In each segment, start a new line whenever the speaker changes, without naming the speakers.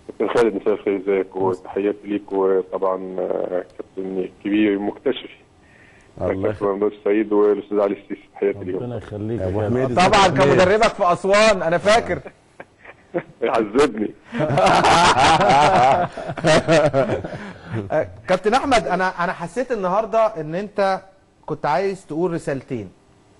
كابتن خالد مساء الخير ازيك وتحياتي ليك وطبعا آه، كابتن كبير مكتشف
الله
كابتن ممدوح السيد والاستاذ علي السيسي تحياتي ليهم
ربنا يخليك
يا ابو
يا
حميد
كابتن.
ازيك
طبعا
يا حميد؟
كمدربك في اسوان انا فاكر
يعذبني
آه، كابتن احمد انا انا حسيت النهارده ان انت كنت عايز تقول رسالتين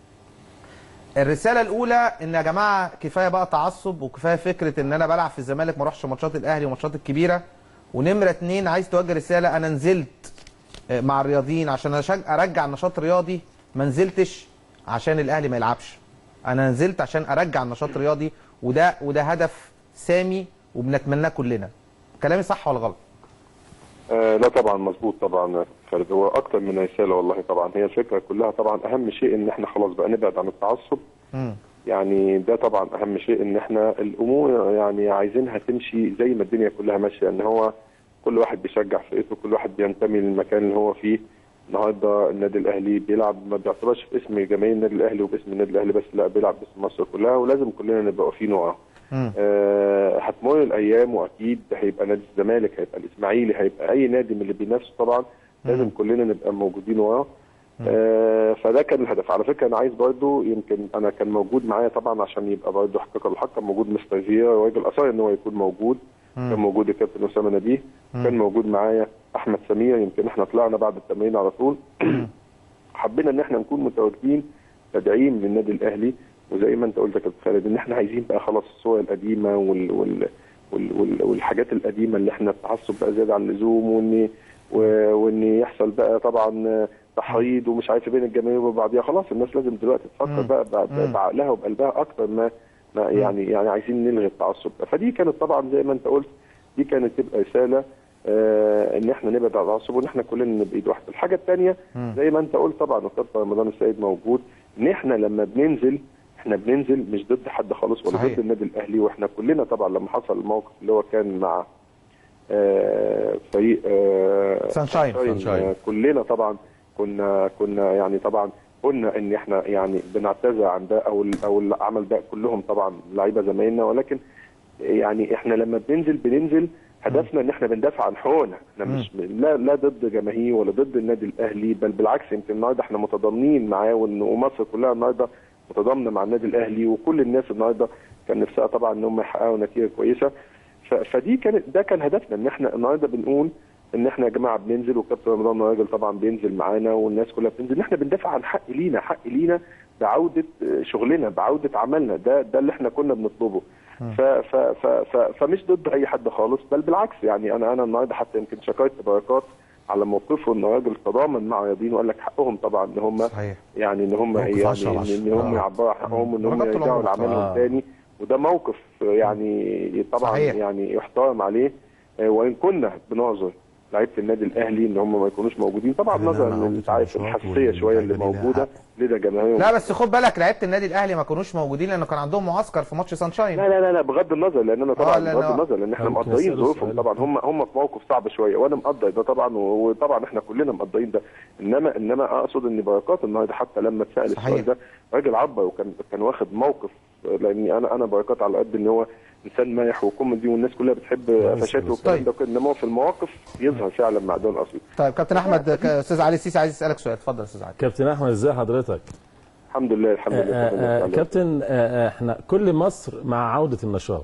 الرساله الاولى ان يا جماعه كفايه بقى تعصب وكفايه فكره ان انا بلعب في الزمالك ما اروحش ماتشات الاهلي وماتشات الكبيره ونمره اتنين عايز توجه رساله انا نزلت آه، مع الرياضيين عشان أشج- ارجع النشاط الرياضي ما نزلتش عشان الاهلي ما يلعبش انا نزلت عشان ارجع النشاط الرياضي وده وده هدف سامي وبنتمناه كلنا كلامي صح ولا غلط
آه لا طبعا مظبوط طبعا يا خالد هو اكتر من رساله والله طبعا هي الفكره كلها طبعا اهم شيء ان احنا خلاص بقى نبعد عن التعصب
مم.
يعني ده طبعا اهم شيء ان احنا الامور يعني عايزينها تمشي زي ما الدنيا كلها ماشيه ان هو كل واحد بيشجع فرقته كل واحد بينتمي للمكان اللي هو فيه النهارده النادي الاهلي بيلعب ما بيعتبرش باسم جماهير النادي الاهلي وباسم النادي الاهلي بس لا بيلعب باسم مصر كلها ولازم كلنا نبقى واقفين وراه
مم.
آه، هتمر الايام واكيد هيبقى نادي الزمالك هيبقى الاسماعيلي هيبقى اي نادي من اللي بينافسوا طبعا لازم كلنا نبقى موجودين وراه آه، فده كان الهدف على فكره انا عايز برضو يمكن انا كان موجود معايا طبعا عشان يبقى برضو حقيقه الحق كان موجود مستر زيرا راجل اصر ان هو يكون موجود كان موجود الكابتن اسامه نبيه كان موجود معايا احمد سمير يمكن احنا طلعنا بعد التمرين على طول حبينا ان احنا نكون متواجدين تدعيم للنادي الاهلي وزي ما انت قلت يا كابتن خالد ان احنا عايزين بقى خلاص الصور القديمه وال وال وال وال والحاجات القديمه اللي احنا التعصب بقى زياده عن اللزوم وان و- وان يحصل بقى طبعا تحريض ومش عارف إيه بين الجماهير وبعضيها خلاص الناس لازم دلوقتي تفكر بقى بقى- بعقلها وبقلبها اكتر ما ما يعني يعني عايزين نلغي التعصب ده فدي كانت طبعا زي ما انت قلت دي كانت تبقى رساله آه ان احنا نبعد عن التعصب وان احنا كلنا نبقى ايد واحده الحاجه الثانيه زي ما انت قلت طبعا وكابتن رمضان السيد موجود ان احنا لما بننزل احنا بننزل مش ضد حد خالص ولا
صحيح.
ضد النادي الاهلي واحنا كلنا طبعا لما حصل الموقف اللي هو كان مع آه فريق آه
سانشاين.
سانشاين.
آه كلنا طبعا كنا كنا يعني طبعا قلنا ان احنا يعني بنعتذر عن ده او ال- او العمل ده كلهم طبعا لعيبه زمايلنا ولكن يعني احنا لما بننزل بننزل هدفنا ان احنا بندافع عن حقوقنا احنا مش لا لا ضد جماهير ولا ضد النادي الاهلي بل بالعكس يمكن النهارده احنا متضامنين معاه وإن- ومصر كلها النهارده متضامنه مع النادي الاهلي وكل الناس النهارده كان نفسها طبعا ان هم يحققوا نتيجه كويسه ف- فدي كانت ده كان هدفنا ان احنا النهارده بنقول ان احنا يا جماعه بننزل وكابتن رمضان راجل طبعا بينزل معانا والناس كلها بتنزل ان احنا بندافع عن حق لينا حق لينا بعوده آه، شغلنا بعوده عملنا ده ده اللي احنا كنا بنطلبه ف ف ف ف فمش ضد اي حد خالص بل بالعكس يعني انا انا النهارده حتى يمكن شكرت بركات على موقفه ان الراجل تضامن مع رياضيين وقال لك حقهم طبعا ان هم
صحيح.
يعني ان هم
موقف
يعني
عشرة على
ان هم
عشرة.
يعبروا عن حقهم وان هم
درجات طول
يرجعوا
عمره.
لعملهم
آه.
تاني وده موقف يعني طبعا
صحيح.
يعني يحترم عليه آه، وان كنا بنعذر لعيبه النادي الاهلي ان هم ما يكونوش موجودين طبعا
خلينا
نظرا
نعود
انت عارف
للنشاط
الحساسيه شويه اللي
واللاعبين لها
موجوده
حق.
لدى جماهير
لا بس خد بالك لعيبه النادي الاهلي ما كانوش موجودين لانه كان عندهم معسكر في ماتش سانشاين
لا لا لا لا بغض النظر لان انا طبعا
آه، لا،
بغض
لا.
النظر لان احنا
ممكن
مقدرين
أسأله
ظروفهم
سؤال؟
طبعا هم هم في موقف صعب شويه وانا مقدر ده طبعا و- وطبعا احنا كلنا مقدرين ده انما انما اقصد ان بركات النهارده حتى لما اتسال
صحيح.
السؤال ده راجل عبر وكان كان واخد موقف لاني انا انا بركات على قد ان هو انسان مايح وكوميدي والناس كلها بتحب قفشاته والكلام
طيب.
ده وكده انما هو في المواقف يظهر فعلا معدن اصيل
طيب كابتن احمد ك- استاذ علي السيسي عايز يسالك سؤال اتفضل يا استاذ علي
كابتن احمد ازي حضرتك
الحمد لله الحمد
آه،
لله
آه، آه، كابتن آه، آه، احنا كل مصر مع عودة النشاط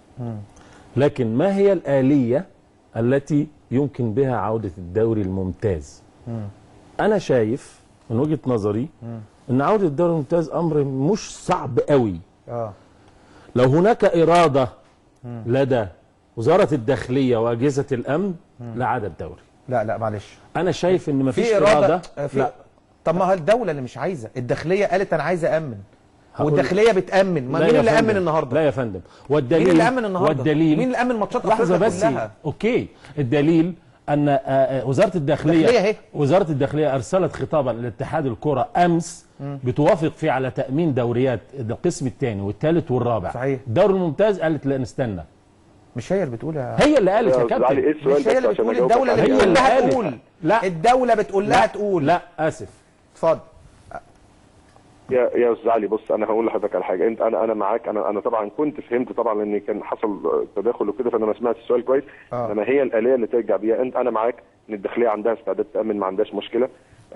لكن ما هي الآلية التي يمكن بها عودة الدوري الممتاز أنا شايف من وجهة نظري أن عودة الدوري الممتاز أمر مش صعب قوي
اه
لو هناك إرادة لدى وزارة الداخلية وأجهزة الأمن لعاد الدوري
لا لا معلش
أنا شايف أن مفيش
في
إرادة,
اراده آه، في
لا
طب ما هي الدوله اللي مش عايزه الداخليه قالت انا عايزه امن
هقول-
والداخليه بتامن ما
لا
مين
يا
اللي
فندم.
امن النهارده
لا يا فندم والدليل
مين اللي امن النهارده
والدليل
مين اللي امن ماتشات
لحظه
افريقيا
بس
كلها
اوكي الدليل ان آه، آه، وزاره الداخليه
الداخلية أهي.
وزاره الداخليه ارسلت خطابا لاتحاد الكره امس بتوافق فيه على تامين دوريات القسم الثاني والثالث والرابع
صحيح.
الدوري الممتاز قالت لا نستنى
مش هي اللي بتقول يا
هي اللي قالت يا
أستاذ علي، ايه
كابتن
السؤال
مش هي
بس
اللي
عشان
بتقول
أجاوبك
الدوله اللي
عليه؟
هي
بتقول
اللي
لها
قالت.
تقول
لا.
الدوله بتقول لها
لا
تقول
لا اسف
اتفضل
يا يا استاذ علي بص انا هقول لحضرتك على حاجه انت انا انا معاك انا انا طبعا كنت فهمت طبعا ان كان حصل تداخل وكده فانا ما سمعتش السؤال كويس
آه.
انما هي الاليه اللي ترجع بيها انت انا معاك ان الداخليه عندها استعداد تامن ما عندهاش مشكله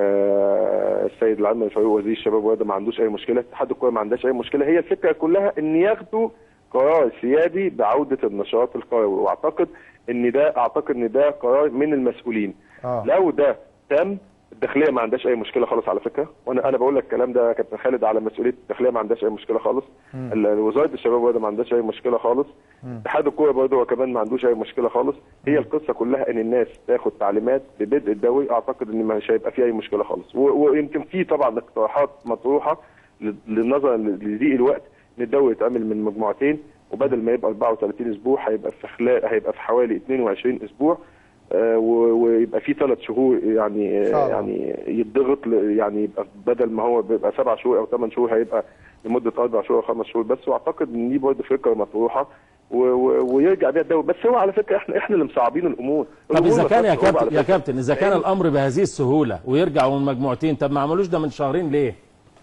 آه السيد العام فاروق وزير الشباب والرياضه ما عندوش اي مشكله اتحاد الكوره ما عندهاش اي مشكله هي الفكره كلها ان ياخدوا قرار سيادي بعوده النشاط الكروي واعتقد ان ده اعتقد ان ده قرار من المسؤولين
آه.
لو ده تم الداخليه ما عندهاش اي مشكله خالص على فكره وانا انا بقول لك الكلام ده يا كابتن خالد على مسؤوليه الداخليه ما عندهاش اي مشكله خالص ال- وزاره الشباب والرياضه ما عندهاش اي مشكله خالص اتحاد الكوره برضه هو كمان ما عندوش اي مشكله خالص هي القصه كلها ان الناس تاخد تعليمات ببدء الدوري اعتقد ان مش هيبقى في اي مشكله خالص و- ويمكن في طبعا اقتراحات مطروحه ل- للنظر لضيق الوقت ان الدوري يتعمل من مجموعتين وبدل ما يبقى 34 اسبوع هيبقى في خلال هيبقى في حوالي 22 اسبوع آه، و- ويبقى في ثلاث شهور يعني
إن شاء
آه،
الله.
يعني يتضغط ل- يعني يبقى بدل ما هو بيبقى سبع شهور او ثمان شهور هيبقى لمده اربع شهور او خمس شهور بس واعتقد ان دي برضه فكره مطروحه و- و- ويرجع بيها الدوري بس هو على فكره احنا احنا اللي مصعبين الامور
طب
الأمور
اذا
ما
كان يا
فيهاش صعوبة
كابتن
على
يا
فكرة.
كابتن اذا كان الامر بهذه السهوله ويرجعوا من مجموعتين طب ما عملوش ده من شهرين ليه؟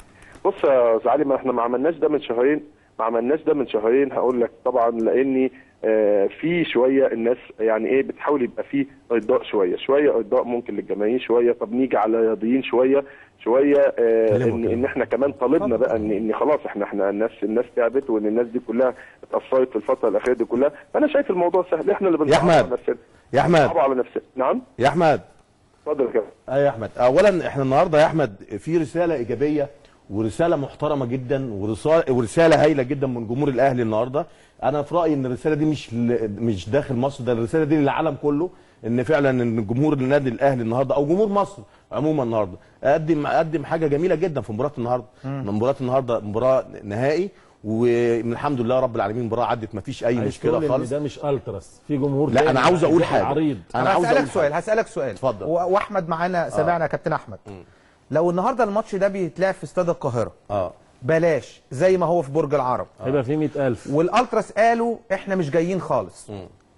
بص يا أستاذ علي ما احنا ما عملناش ده من شهرين ما عملناش ده من شهرين هقول لك طبعا لاني آه، في شويه الناس يعني ايه بتحاول يبقى في ارضاء شويه شويه ارضاء ممكن للجماهير شويه طب نيجي على الرياضيين شويه شويه آه،
كلمه
ان
كلمه.
ان احنا كمان طالبنا بقى ان ان خلاص احنا احنا الناس الناس تعبت وان الناس دي كلها اتاثرت في الفتره الاخيره دي كلها فانا شايف الموضوع سهل احنا اللي بنصعب
أحمد.
على نفسنا
يا احمد
بنصعب على نفسنا نعم
يا احمد
اتفضل يا كابتن
ايوه يا احمد اولا احنا النهارده يا احمد في رساله ايجابيه ورساله محترمه جدا ورساله ورساله هايله جدا من جمهور الاهلي النهارده انا في رايي ان الرساله دي مش ل... مش داخل مصر ده الرساله دي للعالم كله ان فعلا ان جمهور النادي الاهلي النهارده او جمهور مصر عموما النهارده قدم قدم حاجه جميله جدا في مباراه النهارده مباراه النهارده مباراه نهائي ومن الحمد لله رب العالمين مباراه عدت ما فيش اي
عايز
مشكله
تقول ان
خالص
ده مش التراس في جمهور
لا
تاني
انا عاوز اقول حاجه
عريض
انا
انا
عاوز
هسالك
اقول
سؤال
حاجة.
هسالك سؤال
اتفضل.
و- واحمد معانا سمعنا يا كابتن احمد لو النهارده الماتش ده بيتلعب في استاد القاهره
اه
بلاش زي ما هو في برج العرب
هيبقى في 100000
والالتراس قالوا احنا مش جايين خالص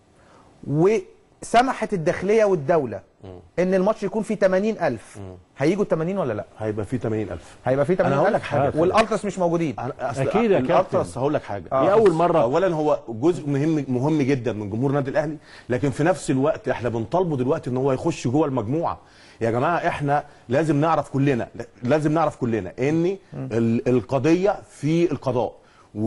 وسمحت الداخليه والدوله ان الماتش يكون فيه 80000 هيجوا 80 ولا لا
هيبقى في 80000
هيبقى فيه
أنا
8000
هقول لك حاجة.
والالتراس مش موجودين
أنا- أصل
أكيد يا كابتن.
الأطرس هقول لك حاجه
دي أول مرة.
اولا هو جزء مهم مهم جدا من جمهور النادي الاهلي لكن في نفس الوقت احنا بنطالبه دلوقتي ان هو يخش جوه المجموعه يا جماعه احنا لازم نعرف كلنا لازم نعرف كلنا ان ال- القضيه في القضاء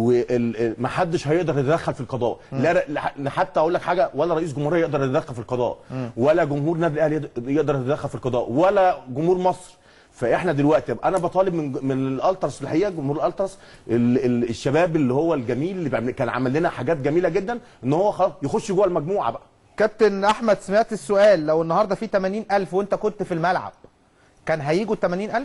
ومحدش هيقدر يتدخل في القضاء لا لا- حتى اقول لك حاجه ولا رئيس جمهوريه يقدر يتدخل في القضاء ولا جمهور النادي الاهلي يقدر- يقدر يتدخل في القضاء ولا جمهور مصر فاحنا دلوقتي انا بطالب من من الالتراس الحقيقه جمهور الالتراس ال- ال- الشباب اللي هو الجميل اللي بيعمل- كان عمل لنا حاجات جميله جدا ان هو خلاص يخش جوه المجموعه بقى
كابتن احمد سمعت السؤال لو النهارده فيه 80000 وانت كنت في الملعب كان هيجوا ال 80000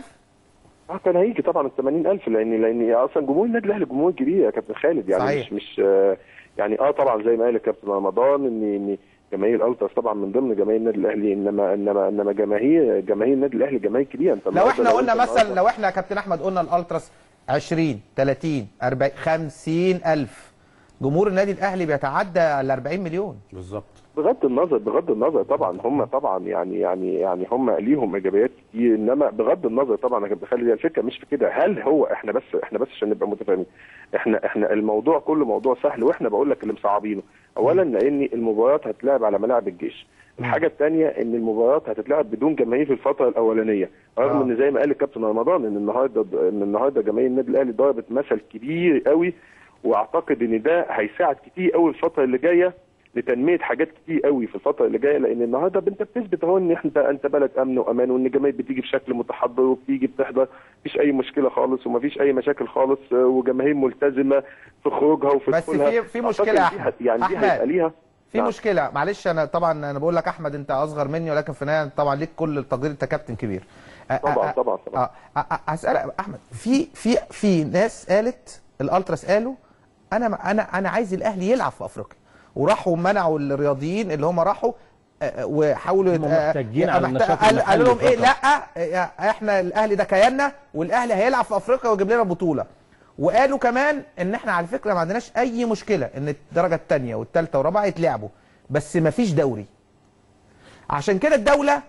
اه كان هيجي طبعا ال 80000 لان لان اصلا جمهور النادي الاهلي جمهور كبير يا كابتن خالد يعني
صحيح.
مش مش آه، يعني اه طبعا زي ما قال الكابتن رمضان ان ان جماهير الالتراس طبعا من ضمن جماهير النادي الاهلي انما انما انما جماهير جماهير النادي الاهلي جماهير كبيره انت
لو
النهاردة
احنا قلنا
أنت
مثلا
النهاردة-
لو احنا يا كابتن احمد قلنا الالتراس 20 30 40 50 الف جمهور النادي الاهلي بيتعدى ال 40 مليون
بالظبط
بغض النظر بغض النظر طبعا هم طبعا يعني يعني يعني هم ليهم ايجابيات كتير انما بغض النظر طبعا يا كابتن خالد هي الفكره مش في كده هل هو احنا بس احنا بس عشان نبقى متفاهمين احنا احنا الموضوع كله موضوع سهل واحنا بقول لك اللي مصعبينه اولا لان المباريات هتلعب على ملاعب الجيش الحاجه الثانيه ان المباريات هتتلعب بدون جماهير في الفتره الاولانيه رغم
آه.
ان زي ما قال الكابتن رمضان ان النهارده ان النهارده جماهير النادي الاهلي ضربت مثل كبير قوي واعتقد ان ده هيساعد كتير قوي الفتره اللي جايه لتنميه حاجات كتير قوي في الفتره اللي جايه لان النهارده انت بتثبت اهو ان انت انت بلد امن وامان وان الجماهير بتيجي بشكل متحضر وبتيجي بتحضر مفيش اي مشكله خالص ومفيش اي مشاكل خالص آه، وجماهير ملتزمه في خروجها وفي
بس
دخولها.
في- في
أعتقد
مشكلة يا
دي
أحمد.
هت- يعني دي
أحمد.
هيبقى ليها
في
نعم.
مشكله معلش انا طبعا انا بقول لك احمد انت اصغر مني ولكن في النهايه طبعا ليك كل التقدير انت كابتن كبير أ- أ-
طبعا
أ-
طبعا طبعا
اه أ- أ- هسألك احمد في في في ناس قالت الالتراس قالوا انا انا انا عايز الاهلي يلعب في افريقيا وراحوا منعوا الرياضيين اللي هم راحوا آه، وحاولوا
هم
يت- آه،
محتاجين
آه،
على
محت-
النشاط
قال- قالوا لهم
المحلي
ايه
فقط.
لا آه، احنا الاهلي ده كياننا والاهلي هيلعب في افريقيا ويجيب لنا بطوله وقالوا كمان ان احنا على فكره ما عندناش اي مشكله ان الدرجه الثانيه والثالثه والرابعه يتلعبوا بس ما فيش دوري عشان كده الدوله